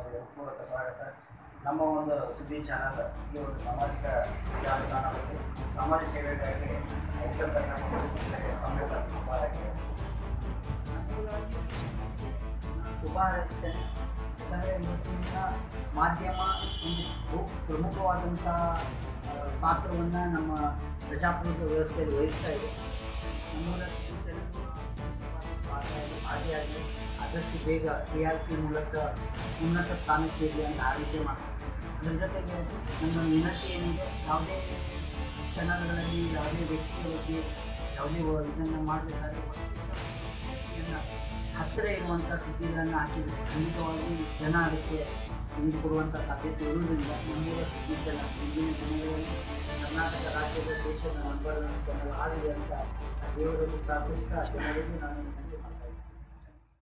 ತಮಗೆ ಪೂರ್ವಕ ಸ್ವಾಗತ ನಮ್ಮ ಒಂದು ಸುದ್ದಿ ಚಾನಲ್ ಈ ಒಂದು ಸಾಮಾಜಿಕ ಜಾಲತಾಣದಲ್ಲಿ ಸಮಾಜ ಸೇವೆಗಾಗಿ ಉತ್ತರ ಕರ್ನಾಟಕ ಸಂಸ್ಥೆಗೆ ತಮ್ಮೆಲ್ಲ ಶುಭ ಹಾರೈಕೆ. ಶುಭ ಹಾರೈಸ್ತೇನೆ ಯಾಕಂದರೆ ಇವತ್ತಿನ ಮಾಧ್ಯಮ ಒಂದು ಬಹು ಪ್ರಮುಖವಾದಂಥ ಪಾತ್ರವನ್ನು ನಮ್ಮ ಪ್ರಜಾಪ್ರಭುತ್ವ ವ್ಯವಸ್ಥೆಯಲ್ಲಿ ವಹಿಸ್ತಾ ಇದೆ ನಮ್ಮೂರ ಜನರು ಭಾಗಿಯಾಗಿ ಆದಷ್ಟು ಬೇಗ ಟಿ ಆರ್ ಪಿ ಮೂಲಕ ಉನ್ನತ ಸ್ಥಾನಕ್ಕೆ ಇರಲಿ ಅಂತ ಆರೈಕೆ ಮಾಡ್ತಾರೆ ಅದರ ಜೊತೆಗೆ ನನ್ನ ವಿನಂತಿ ಏನಿದೆ ಯಾವುದೇ ಚಾನಲ್ಗಳಲ್ಲಿ ಯಾವುದೇ ವ್ಯಕ್ತಿಯ ಬಗ್ಗೆ ಯಾವುದೇ ಇದನ್ನು ಮಾಡಬೇಕಾದ್ರೆ ಇದನ್ನು ಹತ್ತಿರ ಇರುವಂಥ ಸುದ್ದಿಗಳನ್ನು ಹಾಕಿದರೆ ಖಂಡಿತವಾಗಿ ಜನ ಅದಕ್ಕೆ ನೀರು ಕೊಡುವಂಥ ಸಾಧ್ಯತೆ ಇರುವುದರಿಂದ ನಮ್ಮೂರ ಸುದ್ದಿ ಜನ ಇಂದಿನ ದಿನಗಳಲ್ಲಿ ಕರ್ನಾಟಕ ರಾಜ್ಯದ ದೇಶದ ನಂಬರ್ ಚಾನಲ್ ಆಗಲಿ ಅಂತ ದೇವರಲ್ಲಿ ಪ್ರಾರ್ಥಿಸ್ತಾ ಜನರಿಗೆ ನಾನು ವಿನಂತಿ ಮಾಡ್ತೀನಿ